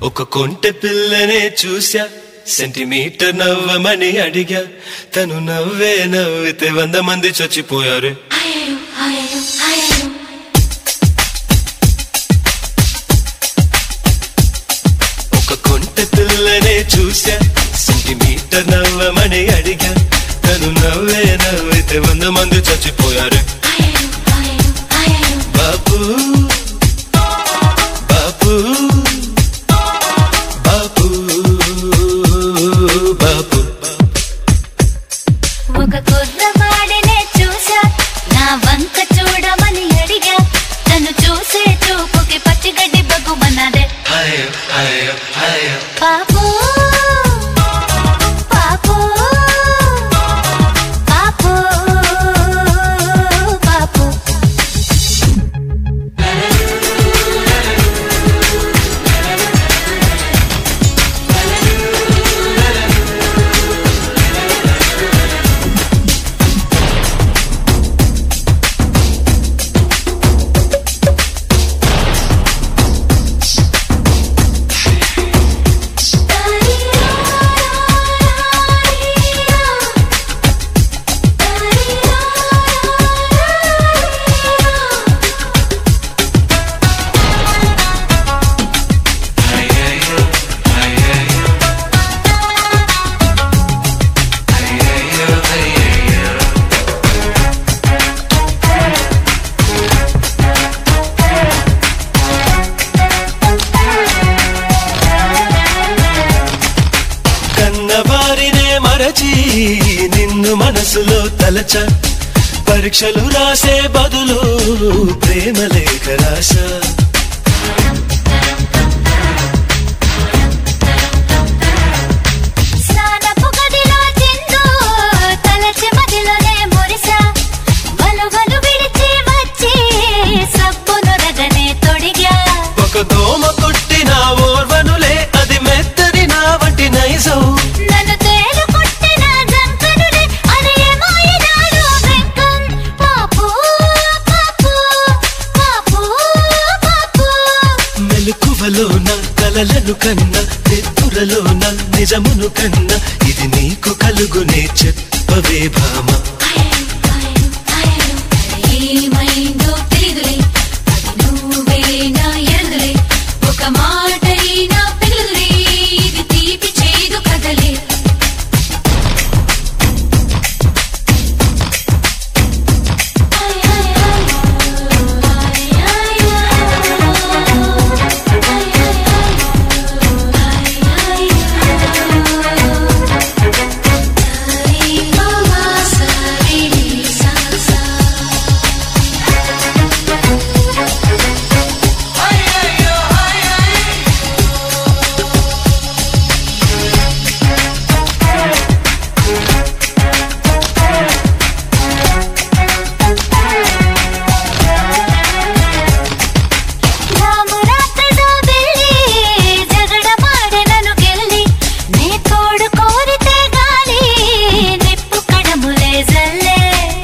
ఒక కొంటె పిల్లనే చూసా సెంటీమీటర్ నవ్వమని అడిగా తను నవ్వే నవ్వితే వంద మంది చచ్చిపోయారు అయ్యో అయ్యో అయ్యో ఒక కొంటె పిల్లనే చూసా సెంటీమీటర్ నవ్వమని అడిగా తను నవ్వే నవ్వితే వంద మంది చచ్చిపోయారు అయ్యో అయ్యో అయ్యో బాబు బాబు బాబు బాబు ఒక కుర్రవాడినే చూసా నా వంక చూడమని అడిగా తను చూసే చూపుకి పచ్చిగడ్డి బగ్గుమన్నదే అయ్యో అయ్యో అయ్యో పాపు పాపు పాపు పాపు కన్నవారినే మరచి నిన్ను మనసులో తలచ పరీక్షలు రాసే బదులు ప్రేమ లేఖ రాశా స్నానపు గదిలో చిందు తలచి మదిలోనే మురిసా వలువలు విడిచి వచ్చి సబ్బును రగనే తొడిగా ఒక దోమ కొట్టిన ఓర్వనులే అది మెత్తని నా వంటి నైజం నన్ను తేలు కొట్టిన జంకనులే అది ఏమో ఈనాడు వెంకం పాపు పాపు పాపు పాపు మెలకువలోన కలలను కన్నా నెత్తురలోన నిజమును కన్నా ఇది నీకు కలుగునే చెప్పవే భామ ఏమైందో తెలియదులే అది నువ్వేనా ఎరుగులే ఒక మాటైనా పిల్లలే ఇది తీపి చేదు కదలే రామురాత్రిలో వెళ్ళి జగడ మాడెనను గెల్లి నీ తోడు కోరితే గాలి నిప్పు కడములే జల్లే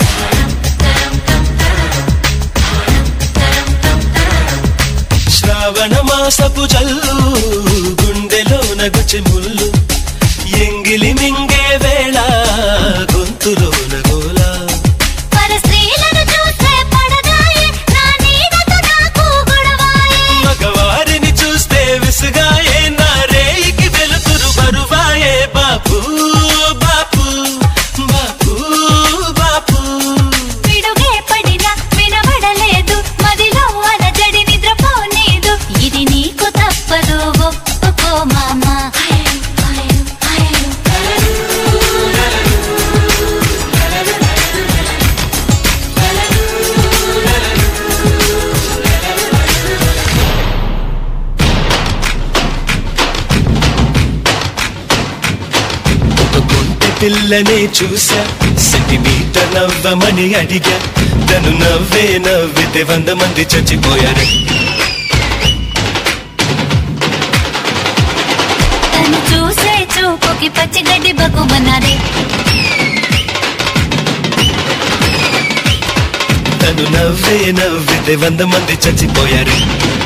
శ్రావణ మాసపు జల్లు గుండెలో నగుచి ముల్లు ఎంగిలి మింగే వేళ గొంతులో నగోలా పర స్త్రీలను చూస్తే పడదాయే నా నీడతో నాకు గొడవాయే మగవారిని చూస్తే విసుగాయే నా రేయికి వెలుతురు బరువాయే బాపు బాపు బాపు బాపు పిడుగే పడినా వినబడలేదు మదిలో అలజడి నిద్రపోలేదు ఇది నీకు తప్పదు ఒప్పుకో మామా ఒక కొంటె పిల్లనే చూసా సెంటీమీటర్ నవ్వమని అడిగా తను నవ్వే నవ్వితే వంద మంది చచ్చిపోయారు తను చూసే చూపుకి పచ్చిగడ్డి బగ్గుమన్నదే తను నవ్వే నవ్వితే వంద మంది చచ్చిపోయారు